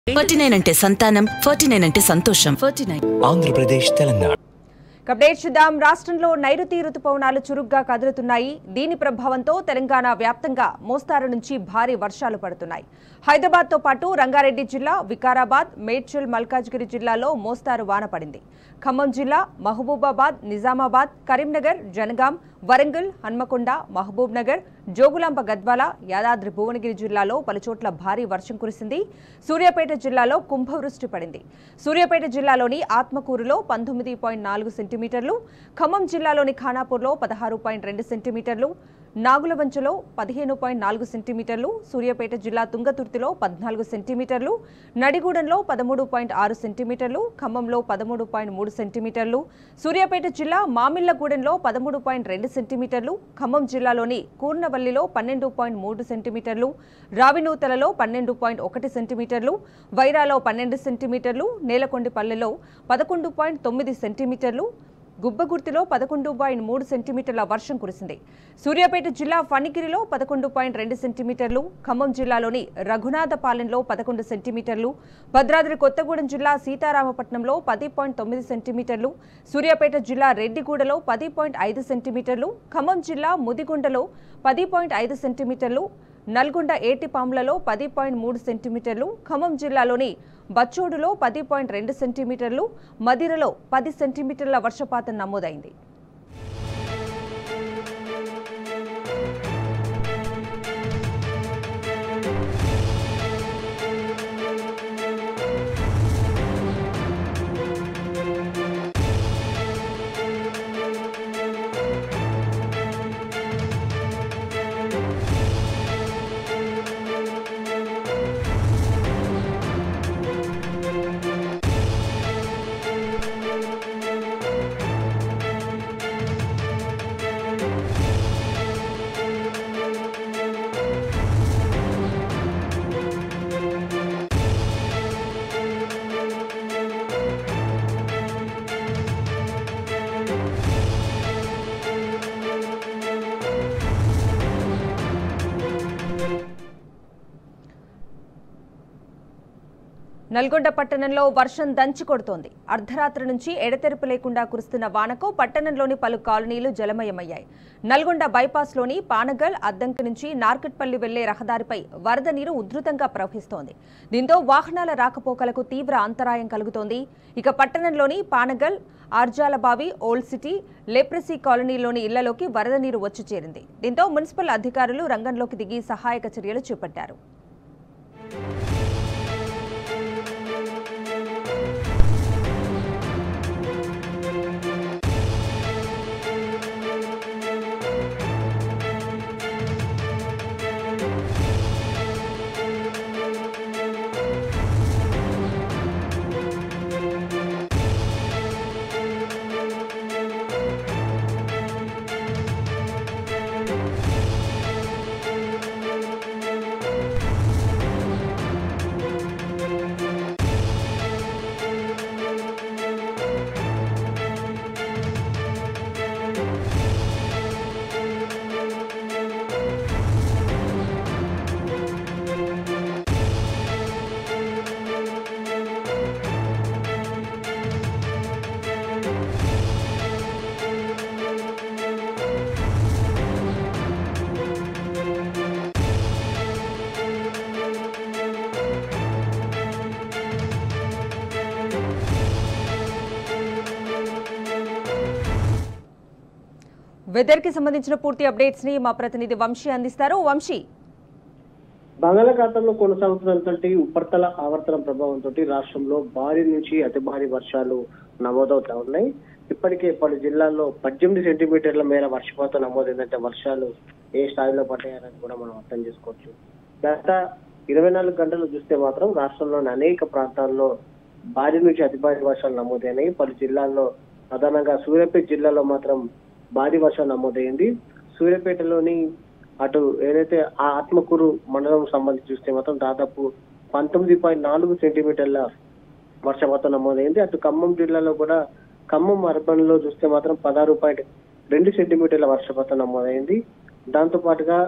forty nine అంటే సంతానం forty nine అంటే సంతోషం forty nine Andhra Pradesh Telangana update చూద్దాం రాష్ట్రంలో నైరుతి రుతుపవనాలు చురుగ్గా కదులుతున్నాయి దీని ప్రభావంతో తెలంగాణ వ్యాప్తంగా మోస్తారు నుంచి భారీ వర్షాలు పడుతున్నాయి హైదరాబాద్ తో పాటు రంగారెడ్డి జిల్లా వికారాబాద్ మేడ్చల్ మల్కాజ్గిరి జిల్లాలో మోస్తారు వాన పడింది ఖమ్మం జిల్లా మహబూబాబాద్ నిజామాబాద్ కరీంనగర్ జనగాం వరంగల్ హన్మకొండ మహబూబ్ నగర్ జోగులాంబ గద్వాల యాదాద్రి భువనగిరి జిల్లాలో పలుచోట్ల భారీ వర్షం కురిసింది సూర్యాపేట జిల్లాలో కుంభవృష్టి పడింది సూర్యాపేట జిల్లాలోని ఆత్మకూరులో పంతొమ్మిది పాయింట్ నాలుగు సెంటీమీటర్లు ఖమ్మం జిల్లాలోని ఖానాపూర్లో పదహారు పాయింట్ రెండు సెంటీమీటర్లు నాగులవంచలో పదిహేను పాయింట్ నాలుగు సెంటీమీటర్లు సూర్యాపేట జిల్లా తుంగతుర్తిలో పద్నాలుగు సెంటీమీటర్లు నడిగూడెంలో పదమూడు పాయింట్ ఆరు సెంటీమీటర్లు ఖమ్మంలో పదమూడు పాయింట్ మూడు సెంటీమీటర్లు సూర్యాపేట జిల్లా మామిళ్లగూడెంలో పదమూడు పాయింట్ రెండు సెంటీమీటర్లు ఖమ్మం జిల్లాలోని కూర్నవల్లిలో పన్నెండు పాయింట్ మూడు సెంటీమీటర్లు రావినూతలలో పన్నెండు పాయింట్ ఒకటి సెంటీమీటర్లు వైరాలో పన్నెండు సెంటీమీటర్లు నేలకొండిపల్లెలో పదకొండు పాయింట్ తొమ్మిది సెంటీమీటర్లు గుబ్బగుర్తిలో పదకొండు పాయింట్ మూడు సెంటీమీటర్ల వర్షం కురిసింది సూర్యాపేట జిల్లా ఫణిగిరిలో పదకొండు పాయింట్ రెండు సెంటీమీటర్లు ఖమ్మం జిల్లాలోని రఘునాథపాలెంలో పదకొండు సెంటీమీటర్లు భద్రాద్రి కొత్తగూడెం జిల్లా సీతారామపట్నంలో పది పాయింట్ తొమ్మిది సెంటీమీటర్లు సూర్యాపేట జిల్లా రెడ్డిగూడలో పది పాయింట్ ఐదు సెంటీమీటర్లు ఖమ్మం జిల్లా ముదిగుండలో పది పాయింట్ ఐదు సెంటీమీటర్లు నల్గొండ ఏటిపాములలో పది పాయింట్ మూడు సెంటీమీటర్లు ఖమ్మం జిల్లాలోని బచ్చోడులో పది పాయింట్ రెండు సెంటీమీటర్లు మదిరలో పది సెంటీమీటర్ల వర్షపాతం నమోదైంది నల్గొండ పట్టణంలో వర్షం దంచి కొడుతోంది అర్ధరాత్రి నుంచి ఎడతెరిపి లేకుండా కురుస్తున్న వానకు పట్టణంలోని పలు కాలనీలు జలమయమయ్యాయి నల్గొండ బైపాస్లోని పానగల్ అద్దంకి నుంచి నార్కట్పల్లి వెళ్లే రహదారిపై వరద నీరు ఉధృతంగా ప్రవహిస్తోంది దీంతో వాహనాల రాకపోకలకు తీవ్ర అంతరాయం కలుగుతోంది ఇక పట్టణంలోని Panagal Arjalabavi old city leprosy కాలనీలోని ఇళ్లలోకి వరద నీరు వచ్చి చేరింది దీంతో మున్సిపల్ అధికారులు రంగంలోకి దిగి సహాయక చర్యలు చేపట్టారు వెదర్ కి సంబంధించిన పూర్తి అప్డేట్స్ ని మా ప్రతినిధి వంశీ అందిస్తారు వంశీ బంగాళాఖాతంలో కొనసాగుతున్నటువంటి ఉపరితల ఆవర్తన ప్రభావంతో రాష్ట్రంలో భారీ నుంచి అతి భారీ వర్షాలు నమోదవుతా ఉన్నాయి ఇప్పటికే పలు జిల్లాల్లో పద్దెనిమిది సెంటీమీటర్ల మేర వర్షపాతం నమోదైందంటే వర్షాలు ఏ స్థాయిలో పడ్డాయనేది కూడా మనం అర్థం చేసుకోవచ్చు గత ఇరవై నాలుగు గంటలు చూస్తే మాత్రం రాష్ట్రంలోని అనేక ప్రాంతాల్లో భారీ నుంచి అతి భారీ వర్షాలు నమోదైనాయి పలు జిల్లాల్లో ప్రధానంగా సూర్యాపేట జిల్లాలో మాత్రం భారీ వర్షం నమోదైంది సూర్యాపేటలోని అటు ఏదైతే ఆ ఆత్మకూరు మండలం సంబంధించి చూస్తే మాత్రం దాదాపు పంతొమ్మిది పాయింట్ నాలుగు సెంటీమీటర్ల వర్షపాతం నమోదైంది అటు ఖమ్మం జిల్లాలో కూడా ఖమ్మం అర్బన్ లో చూస్తే మాత్రం పదహారు పాయింట్ రెండు సెంటీమీటర్ల వర్షపాతం నమోదైంది దాంతో పాటుగా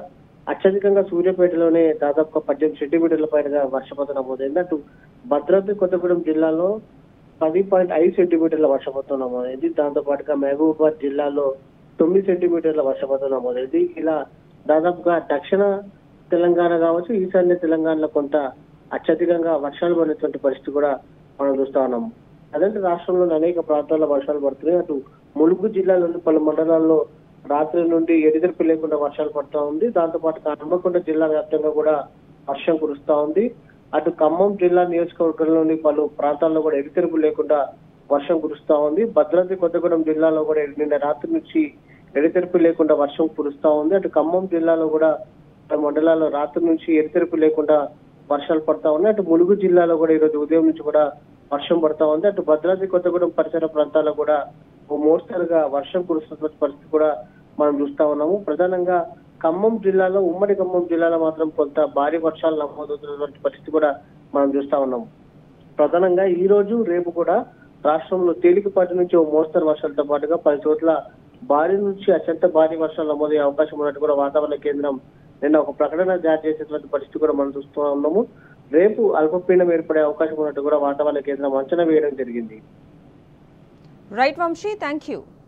అత్యధికంగా సూర్యాపేటలోనే దాదాపుగా పద్దెనిమిది సెంటీమీటర్ల పైగా వర్షపాతం నమోదైంది అటు భద్రాద్రి కొత్తగూడెం జిల్లాలో పది పాయింట్ ఐదు సెంటీమీటర్ల వర్షపాతం నమోదైంది దాంతో పాటుగా మహబూబాబాద్ జిల్లాలో తొమ్మిది సెంటీమీటర్ల వర్షపాతం నమోదైంది ఇలా దాదాపుగా దక్షిణ తెలంగాణ కావచ్చు ఈశాన్య తెలంగాణలో కొంత అత్యధికంగా వర్షాలు పడినటువంటి పరిస్థితి కూడా మనం చూస్తా ఉన్నాము అదంటే రాష్ట్రంలోని అనేక ప్రాంతాల్లో వర్షాలు పడుతున్నాయి అటు ములుగు జిల్లాలోని పలు మండలాల్లో రాత్రి నుండి ఎడిదెరిపి లేకుండా వర్షాలు పడుతూ ఉంది దాంతో పాటు హన్మకొండ జిల్లా వ్యాప్తంగా కూడా వర్షం కురుస్తా ఉంది అటు ఖమ్మం జిల్లా నియోజకవర్గంలోని పలు ప్రాంతాల్లో కూడా ఎడితెరుపు లేకుండా వర్షం కురుస్తా ఉంది భద్రాద్రి కొత్తగూడెం జిల్లాలో కూడా నిన్న రాత్రి నుంచి ఎడితెరుపు లేకుండా వర్షం కురుస్తా ఉంది అటు ఖమ్మం జిల్లాలో కూడా పలు మండలాల్లో రాత్రి నుంచి ఎడితెరుపు లేకుండా వర్షాలు పడతా ఉన్నాయి అటు ములుగు జిల్లాలో కూడా ఈరోజు ఉదయం నుంచి కూడా వర్షం పడతా ఉంది అటు భద్రాద్రి కొత్తగూడెం పరిసర ప్రాంతాల్లో కూడా ఓ మోస్తరుగా వర్షం కురుస్తున్న పరిస్థితి కూడా మనం చూస్తా ఉన్నాము ప్రధానంగా ఖమ్మం జిల్లాలో ఉమ్మడి ఖమ్మం జిల్లాలో మాత్రం కొంత భారీ వర్షాలు నమోదవుతున్నటువంటి పరిస్థితి కూడా మనం చూస్తా ఉన్నాము ప్రధానంగా ఈ రోజు రేపు కూడా రాష్ట్రంలో తేలికపాటి నుంచి ఓ మోస్తరు వర్షాలతో పాటుగా పలు చోట్ల భారీ నుంచి అత్యంత భారీ వర్షాలు నమోదయ్యే అవకాశం ఉన్నట్టు కూడా వాతావరణ కేంద్రం నిన్న ఒక ప్రకటన జారీ చేసేటువంటి పరిస్థితి కూడా మనం చూస్తూ ఉన్నాము రేపు అల్పపీడనం ఏర్పడే అవకాశం ఉన్నట్టు కూడా వాతావరణ కేంద్రం అంచనా వేయడం జరిగింది రైట్ వంశీ థ్యాంక్ యూ